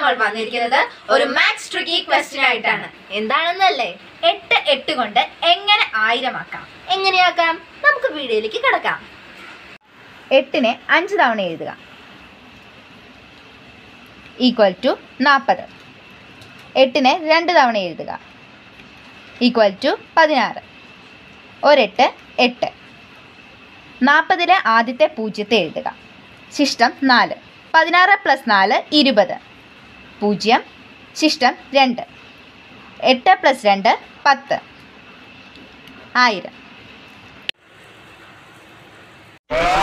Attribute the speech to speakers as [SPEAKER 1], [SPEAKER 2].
[SPEAKER 1] നമ്മൾ വന്നിരിക്കുന്നത് ഒരു മാത്സ് ട്രിക്കി ക്വസ്റ്റ്യൻ ആയിട്ടാണ്
[SPEAKER 2] എന്താണെന്നല്ലേ
[SPEAKER 1] എട്ട് എട്ട് കൊണ്ട് എങ്ങനെ ആയിരമാക്കാം
[SPEAKER 2] എങ്ങനെയാക്കാം നമുക്ക് വീഡിയോയിലേക്ക് കിടക്കാം
[SPEAKER 1] എട്ടിനെ അഞ്ച് തവണ എഴുതുക ഈക്വൽ ടു നാൽപ്പത് എട്ടിനെ രണ്ട് തവണ എഴുതുക ഈക്വൽ ടു പതിനാറ് ഒരെട്ട് എട്ട് നാൽപ്പതിലെ ആദ്യത്തെ പൂജ്യത്തെ എഴുതുക ശിഷ്ടം നാല് പതിനാറ് പ്ലസ് നാല് ഇരുപത് പൂജ്യം ശിഷ്ടം രണ്ട് എട്ട് പ്ലസ് രണ്ട് പത്ത് ആയിരം